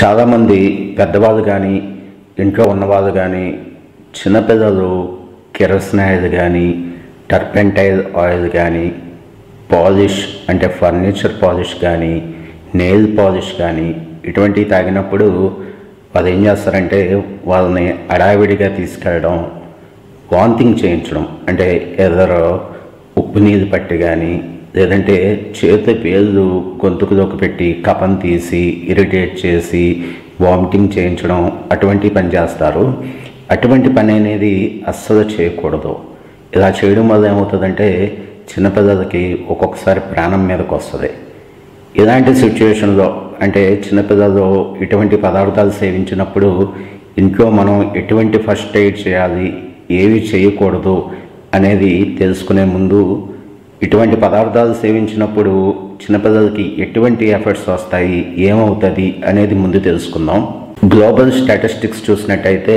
చాలామంది పెద్దవాళ్ళు కానీ ఇంట్లో ఉన్నవాళ్ళు కానీ చిన్నపిల్లలు కిరసనాయిల్ కానీ టర్పెంటైల్ ఆయిల్ కానీ పాలిష్ అంటే ఫర్నిచర్ పాలిష్ కానీ నెయిల్ పాలిష్ కానీ ఇటువంటివి తాగినప్పుడు వాళ్ళు ఏం చేస్తారంటే వాళ్ళని అడావిడిగా తీసుకెళ్ళడం వాంతింగ్ చేయించడం అంటే ఎదరో ఉప్పు నీళ్ళు పట్టి కానీ లేదంటే చేతి పేర్లు గొంతుకులోకి పెట్టి కపం తీసి ఇరిటేట్ చేసి వామిటింగ్ చేయించడం అటువంటి పని చేస్తారు అటువంటి పని అనేది అస్సలు చేయకూడదు ఇలా చేయడం వల్ల ఏమవుతుందంటే చిన్నపిల్లలకి ఒక్కొక్కసారి ప్రాణం మీదకి వస్తుంది ఇలాంటి సిచ్యువేషన్లో అంటే చిన్నపిల్లలు ఇటువంటి పదార్థాలు సేవించినప్పుడు ఇంట్లో మనం ఎటువంటి ఫస్ట్ ఎయిడ్ చేయాలి ఏవి చేయకూడదు అనేది తెలుసుకునే ముందు ఇటువంటి పదార్థాలు సేవించినప్పుడు చిన్నపిల్లలకి ఎటువంటి ఎఫెక్ట్స్ వస్తాయి ఏమవుతుంది అనేది ముందు తెలుసుకుందాం గ్లోబల్ స్టాటిస్టిక్స్ చూసినట్టయితే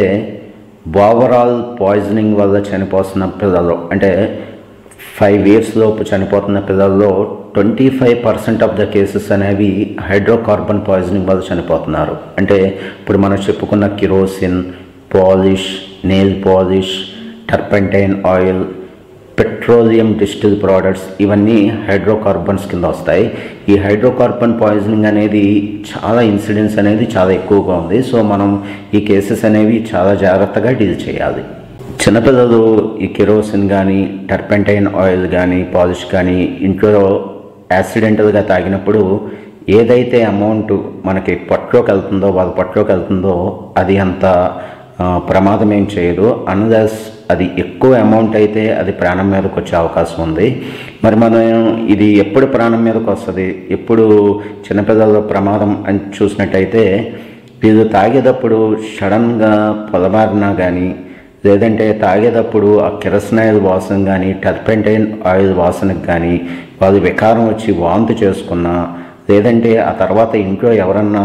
ఓవరాల్ పాయిజనింగ్ వల్ల చనిపోతున్న పిల్లలు అంటే ఫైవ్ ఇయర్స్ లోపు చనిపోతున్న పిల్లల్లో twenty five percent of the cases అనేవి హైడ్రోకార్బన్ పాయిజనింగ్ వల్ల చనిపోతున్నారు అంటే ఇప్పుడు మనం చెప్పుకున్న kerosene polish nail polish turpentine oil petroleum distil products ఇవన్నీ హైడ్రోకార్బన్స్ కింద వస్తాయి ఈ హైడ్రోకార్బన్ పాయిజనింగ్ అనేది చాలా ఇన్సిడెంట్స్ అనేది చాలా ఎక్కువగా ఉంది సో మనం ఈ కేసెస్ అనేవి చాలా జాగ్రత్తగా డీల్ చేయాలి చిన్నపిల్లలు ఈ కెరోసిన్ కానీ టర్పెంటైన్ ఆయిల్ కానీ పాలిష్ కానీ ఇంట్లో యాక్సిడెంటల్గా తాగినప్పుడు ఏదైతే అమౌంట్ మనకి పొట్టలోకి వెళ్తుందో వాళ్ళ పొట్టలోకి వెళ్తుందో అది అంత ఆ, ప్రమాదం ఏం చేయదు అన్లెస్ అది ఎక్కువ అమౌంట్ అయితే అది ప్రాణం మీదకి వచ్చే అవకాశం ఉంది మరి మనం ఇది ఎప్పుడు ప్రాణం మీదకి వస్తుంది ఎప్పుడు చిన్నపిల్లల ప్రమాదం అని చూసినట్టయితే వీళ్ళు తాగేటప్పుడు సడన్గా పొలమారినా కానీ లేదంటే తాగేటప్పుడు ఆ కిరసనాయిల్ వాసన కానీ టర్పెంటైన్ ఆయిల్ వాసనకు కానీ వాళ్ళు వికారం వచ్చి వాంతి చేసుకున్నా లేదంటే ఆ తర్వాత ఇంట్లో ఎవరన్నా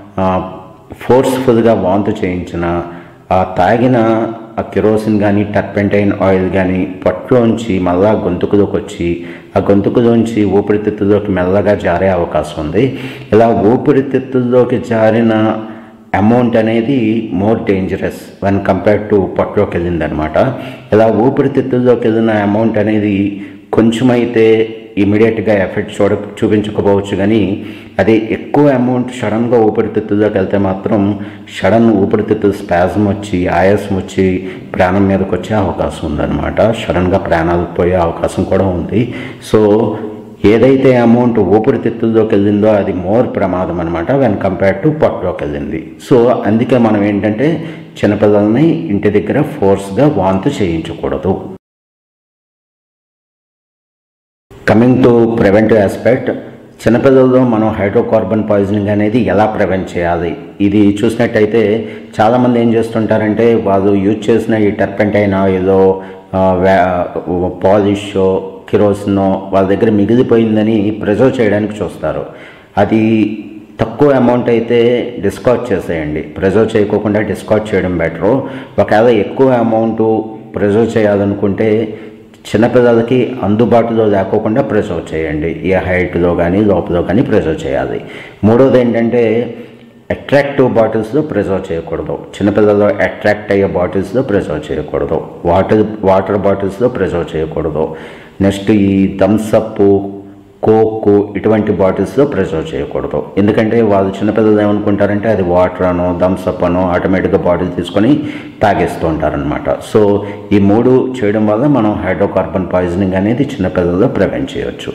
ఫోర్స్ఫుల్గా వాంతి చేయించినా ఆ తాగిన ఆ కిరోసిన్ కానీ టర్పెంటైన్ ఆయిల్ కానీ పొట్టులోంచి మళ్ళా గొంతుకులోకి వచ్చి ఆ గొంతుకులోంచి ఊపిరితిత్తుల్లోకి మెల్లగా జారే అవకాశం ఉంది ఇలా ఊపిరితిత్తుల్లోకి జారిన అమౌంట్ అనేది more dangerous one compared to పొట్టలోకి వెళ్ళిందనమాట ఇలా ఊపిరితిత్తుల్లోకి వెళ్ళిన అమౌంట్ అనేది కొంచెమైతే ఇమీడియట్గా ఎఫెక్ట్ చూడ చూపించకపోవచ్చు కానీ అదే ఎక్కువ అమౌంట్ సడన్గా ఊపిరితిత్తుల్లోకి వెళ్తే మాత్రం సడన్ ఊపిరితిత్తులు స్పాజం వచ్చి ఆయాసం వచ్చి ప్రాణం మీదకి వచ్చే అవకాశం ఉందన్నమాట సడన్గా ప్రాణాలు పోయే అవకాశం కూడా ఉంది సో ఏదైతే అమౌంట్ ఊపిరితిత్తుల్లోకి వెళ్ళిందో అది మోర్ ప్రమాదం అనమాట వెన్ కంపేర్ టు పొట్టలోకి వెళ్ళింది సో అందుకే మనం ఏంటంటే చిన్నపిల్లల్ని ఇంటి దగ్గర ఫోర్స్గా వాంతి చేయించకూడదు కమింగ్ టు ప్రివెంటివ్ ఆస్పెక్ట్ చిన్నపిల్లల్లో మనం హైడ్రోకార్బన్ పాయిజనింగ్ అనేది ఎలా ప్రివెంట్ చేయాలి ఇది చూసినట్టయితే చాలామంది ఏం చేస్తుంటారంటే వాళ్ళు యూజ్ చేసిన ఈ టర్పెంటైన్ ఆయిల్ పాలిష్ కిరోసినో వాళ్ళ దగ్గర మిగిలిపోయిందని ప్రిజర్వ్ చేయడానికి చూస్తారు అది తక్కువ అమౌంట్ అయితే డిస్కౌంట్ చేసేయండి ప్రిజర్వ్ చేయకోకుండా డిస్కౌంట్ చేయడం బెటరు ఒకవేళ ఎక్కువ అమౌంట్ ప్రిజర్వ్ చేయాలనుకుంటే చిన్నపిల్లలకి అందుబాటులో లేకోకుండా ప్రిజర్వ్ చేయండి ఏ హైట్లో కానీ లోపల కానీ ప్రిజర్వ్ చేయాలి మూడోది ఏంటంటే అట్రాక్టివ్ బాటిల్స్లో ప్రిజర్వ్ చేయకూడదు చిన్నపిల్లలు అట్రాక్ట్ అయ్యే బాటిల్స్లో ప్రిజర్వ్ చేయకూడదు వాటర్ వాటర్ బాటిల్స్లో ప్రిజర్వ్ చేయకూడదు నెక్స్ట్ ఈ థమ్సప్ కోక్ ఇటువంటి బాటిల్స్లో ప్రిజర్వ్ చేయకూడదు ఎందుకంటే వాళ్ళు చిన్నపిల్లలు ఏమనుకుంటారంటే అది వాటర్ అనో థమ్సప్ అనో ఆటోమేటిక్గా బాటిల్ తీసుకొని తాగేస్తూ ఉంటారనమాట సో ఈ మూడు చేయడం వల్ల మనం హైడ్రోకార్బన్ పాయిజనింగ్ అనేది చిన్నపిల్లల్లో ప్రివెంట్ చేయొచ్చు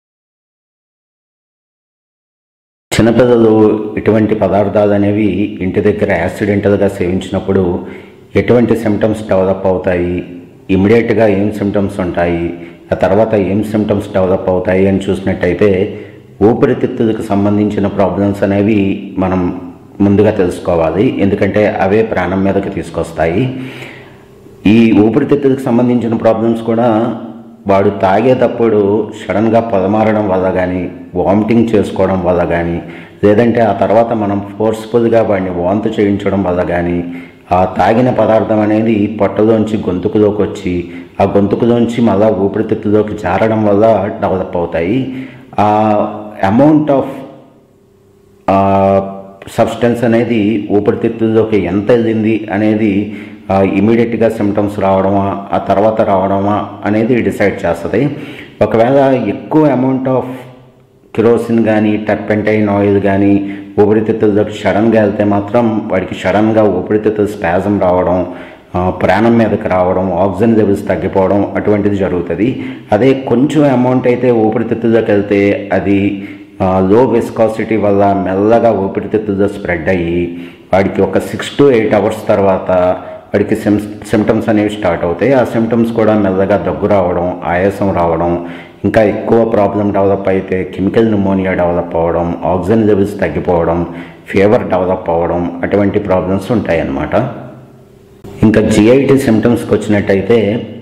చిన్నపిల్లలు ఇటువంటి పదార్థాలు అనేవి ఇంటి దగ్గర యాక్సిడెంటల్గా సేవించినప్పుడు ఎటువంటి సిమ్టమ్స్ డెవలప్ అవుతాయి ఇమీడియట్గా ఏం సిమ్టమ్స్ ఉంటాయి ఆ తర్వాత ఏం సిమ్టమ్స్ డెవలప్ అవుతాయి అని చూసినట్టయితే ఊపిరితిత్తులకు సంబంధించిన ప్రాబ్లమ్స్ అనేవి మనం ముందుగా తెలుసుకోవాలి ఎందుకంటే అవే ప్రాణం మీదకి తీసుకొస్తాయి ఈ ఊపిరితిత్తులకు సంబంధించిన ప్రాబ్లమ్స్ కూడా వాడు తాగేటప్పుడు సడన్గా పొదమారడం వల్ల కానీ వామిటింగ్ చేసుకోవడం వల్ల కానీ లేదంటే ఆ తర్వాత మనం ఫోర్స్ఫుల్గా వాడిని వాంతు చేయించడం వల్ల కానీ ఆ తాగిన పదార్థం అనేది పొట్టలోంచి గొంతుకులోకి వచ్చి ఆ గొంతుకులోంచి మళ్ళా ఊపిరితిత్తులోకి జారడం వల్ల డెవలప్ అవుతాయి ఆ అమౌంట్ ఆఫ్ సబ్స్టెన్స్ అనేది ఊపిరితిత్తుల్లోకి ఎంత వెళ్ళింది అనేది ఇమీడియట్గా సిమ్టమ్స్ రావడమా ఆ తర్వాత రావడమా అనేది డిసైడ్ చేస్తుంది ఒకవేళ ఎక్కువ అమౌంట్ ఆఫ్ కిరోసిన్ కానీ టర్పెంటైన్ ఆయిల్ కానీ ఊపిరితిత్తుల్లోకి సడన్గా వెళ్తే మాత్రం వాడికి సడన్గా ఊపిరితిత్తులు స్పాజం రావడం ఆ, ప్రాణం మీదకి రావడం ఆక్సిజన్ లెవెల్స్ తగ్గిపోవడం అటువంటిది జరుగుతుంది అదే కొంచెం అమౌంట్ అయితే ఊపిరితిత్తుల్లోకి వెళ్తే అది లో విస్కాసిటీ వల్ల మెల్లగా ఊపిరితిత్తుల్లో స్ప్రెడ్ అయ్యి వాడికి ఒక సిక్స్ టు ఎయిట్ అవర్స్ తర్వాత వాడికి సిమ్ సిమ్టమ్స్ అనేవి స్టార్ట్ అవుతాయి ఆ సిమ్టమ్స్ కూడా మెల్లగా దగ్గు రావడం ఆయాసం రావడం ఇంకా ఎక్కువ ప్రాబ్లం డెవలప్ అయితే కెమికల్ న్యూమోనియా డెవలప్ అవ్వడం ఆక్సిజన్ లెవెల్స్ తగ్గిపోవడం ఫీవర్ డెవలప్ అవ్వడం అటువంటి ప్రాబ్లమ్స్ ఉంటాయి అన్నమాట ఇంకా జిఐటి సిమ్టమ్స్కి వచ్చినట్టయితే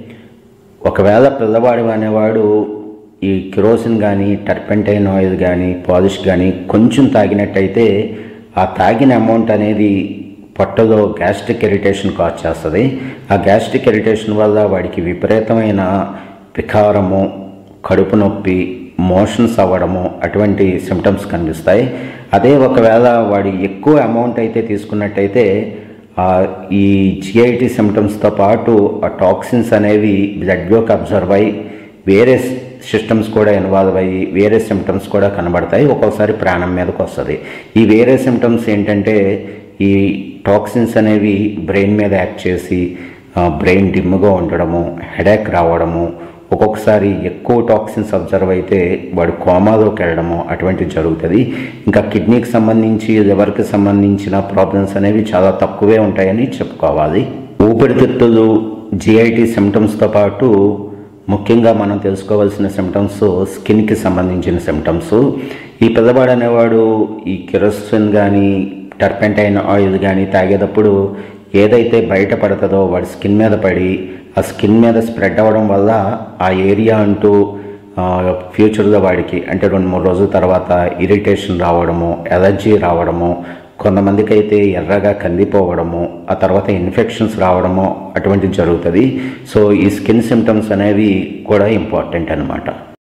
ఒకవేళ పిల్లవాడు అనేవాడు ఈ కిరోసిన్ కానీ టర్పెంటైన్ ఆయిల్ కానీ పాలిష్ కానీ కొంచెం తాగినట్టయితే ఆ తాగిన అమౌంట్ అనేది పొట్టలో గ్యాస్ట్రిక్ ఇరిటేషన్ కాజ్ చేస్తుంది ఆ గ్యాస్ట్రిక్ ఇరిటేషన్ వల్ల వాడికి విపరీతమైన వికారము కడుపు నొప్పి మోషన్స్ అవ్వడము అటువంటి సిమ్టమ్స్ కనిపిస్తాయి అదే ఒకవేళ వాడి ఎక్కువ అమౌంట్ అయితే తీసుకున్నట్టయితే ఆ, ఈ జిఐటి సిమ్టమ్స్తో పాటు ఆ టాక్సిన్స్ అనేవి బ్లడ్లోకి అబ్జర్వ్ అయ్యి వేరే సిస్టమ్స్ కూడా ఇన్వాల్వ్ అయ్యి వేరే సిమ్టమ్స్ కూడా కనబడతాయి ఒక్కోసారి ప్రాణం మీదకి వస్తుంది ఈ వేరే సిమ్టమ్స్ ఏంటంటే ఈ టాక్సిన్స్ అనేవి బ్రెయిన్ మీద యాక్ట్ చేసి బ్రెయిన్ డిమ్గా ఉండడము హెడేక్ రావడము ఒక్కొక్కసారి ఎక్కువ టాక్సిన్స్ అబ్జర్వ్ అయితే వాడు కోమాలోకి వెళ్ళడము అటువంటివి జరుగుతుంది ఇంకా కిడ్నీకి సంబంధించి లివర్కి సంబంధించిన ప్రాబ్లమ్స్ అనేవి చాలా తక్కువే ఉంటాయని చెప్పుకోవాలి ఊపిరితిత్తులు జిఐటి సిమ్టమ్స్తో పాటు ముఖ్యంగా మనం తెలుసుకోవాల్సిన సిమ్టమ్స్ స్కిన్కి సంబంధించిన సిమ్టమ్స్ ఈ పిల్లవాడు అనేవాడు ఈ కిరోసిన్ కానీ టర్పెంటైన్ ఆయిల్ కానీ తాగేటప్పుడు ఏదైతే బయట పడుతుందో వాడి స్కిన్ మీద పడి ఆ స్కిన్ మీద స్ప్రెడ్ అవ్వడం వల్ల ఆ ఏరియా అంటూ ఆ, ఫ్యూచర్లో వాడికి అంటే రెండు మూడు రోజుల తర్వాత ఇరిటేషన్ రావడము ఎలర్జీ రావడము కొంతమందికి అయితే ఎర్రగా కందిపోవడము ఆ తర్వాత ఇన్ఫెక్షన్స్ రావడము అటువంటిది జరుగుతుంది సో ఈ స్కిన్ సిమ్టమ్స్ అనేవి కూడా ఇంపార్టెంట్ అన్నమాట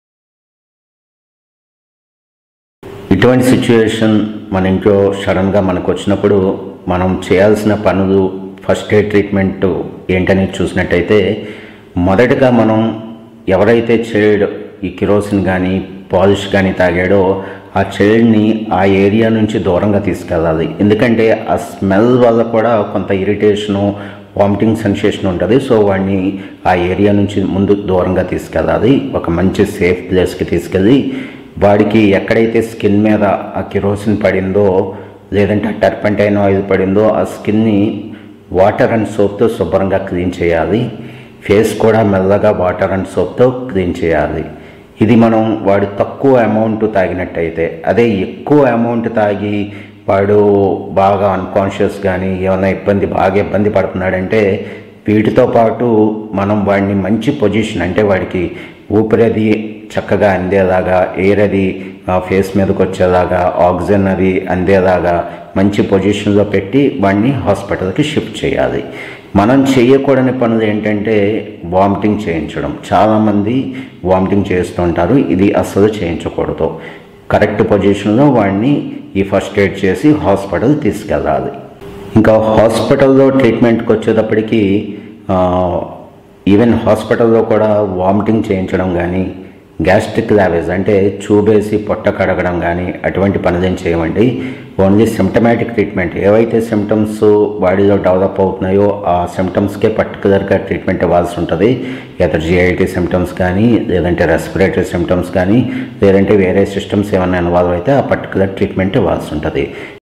ఇటువంటి సిచ్యువేషన్ మన ఇంట్లో సడన్గా మనకు వచ్చినప్పుడు మనం చేయాల్సిన పనులు ఫస్ట్ ఎయిడ్ ట్రీట్మెంట్ ఏంటనేది చూసినట్టయితే మొదటగా మనం ఎవరైతే చైల్డ్ ఈ కిరోసిన్ కానీ పాలిష్ కానీ తాగాడో ఆ చైల్డ్ని ఆ ఏరియా నుంచి దూరంగా తీసుకెళ్ళాలి ఎందుకంటే ఆ స్మెల్ వల్ల కూడా కొంత ఇరిటేషను వామిటింగ్ సెన్సేషన్ ఉంటుంది సో వాడిని ఆ ఏరియా నుంచి ముందు దూరంగా తీసుకెళ్ళాలి ఒక మంచి సేఫ్ ప్లేస్కి తీసుకెళ్ళి వాడికి ఎక్కడైతే స్కిన్ మీద ఆ కిరోసిన్ పడిందో లేదంటే ఆ టర్పెంటైన్ ఆయిల్ పడిందో ఆ స్కిన్ని వాటర్ అండ్ సోప్తో శుభ్రంగా క్లీన్ చేయాలి ఫేస్ కూడా మెల్లగా వాటర్ అండ్ సోప్తో క్లీన్ చేయాలి ఇది మనం వాడు తక్కువ అమౌంట్ తాగినట్టయితే అదే ఎక్కువ అమౌంట్ తాగి వాడు బాగా అన్కాన్షియస్ కానీ ఏమైనా ఇబ్బంది బాగా ఇబ్బంది పడుతున్నాడంటే వీటితో పాటు మనం వాడిని మంచి పొజిషన్ అంటే వాడికి ఊపిరి చక్కగా అందేలాగా ఎయిర్ అది ఆ, ఫేస్ మీదకి వచ్చేలాగా ఆక్సిజన్ అది అందేలాగా మంచి పొజిషన్లో పెట్టి వాడిని హాస్పిటల్కి షిఫ్ట్ చేయాలి మనం చేయకూడని పనులు ఏంటంటే వామిటింగ్ చేయించడం చాలామంది వామిటింగ్ చేస్తుంటారు ఇది అస్సలు చేయించకూడదు కరెక్ట్ పొజిషన్లో వాడిని ఈ ఫస్ట్ ఎయిడ్ చేసి హాస్పిటల్ తీసుకెళ్ళాలి ఇంకా హాస్పిటల్లో ట్రీట్మెంట్కి వచ్చేటప్పటికి ఆ, ఈవెన్ హాస్పిటల్లో కూడా వామిటింగ్ చేయించడం కానీ గ్యాస్ట్రిక్ లావేజ్ అంటే చూబేసి పొట్ట కడగడం కానీ అటువంటి పనులేం చేయమండి ఓన్లీ సిమ్టమాటిక్ ట్రీట్మెంట్ ఏవైతే సిమ్టమ్స్ బాడీలో డెవలప్ అవుతున్నాయో ఆ సిమ్టమ్స్కే పర్టికులర్గా ట్రీట్మెంట్ ఇవ్వాల్సి ఉంటుంది ఎదర్ జిఐటి సిమ్టమ్స్ కానీ లేదంటే రెస్పిరేటరీ సిమ్టమ్స్ కానీ లేదంటే వేరే సిస్టమ్స్ ఏమైనా ఇన్వాల్వ్ అయితే ఆ పర్టికులర్ ట్రీట్మెంట్ ఇవ్వాల్సి ఉంటుంది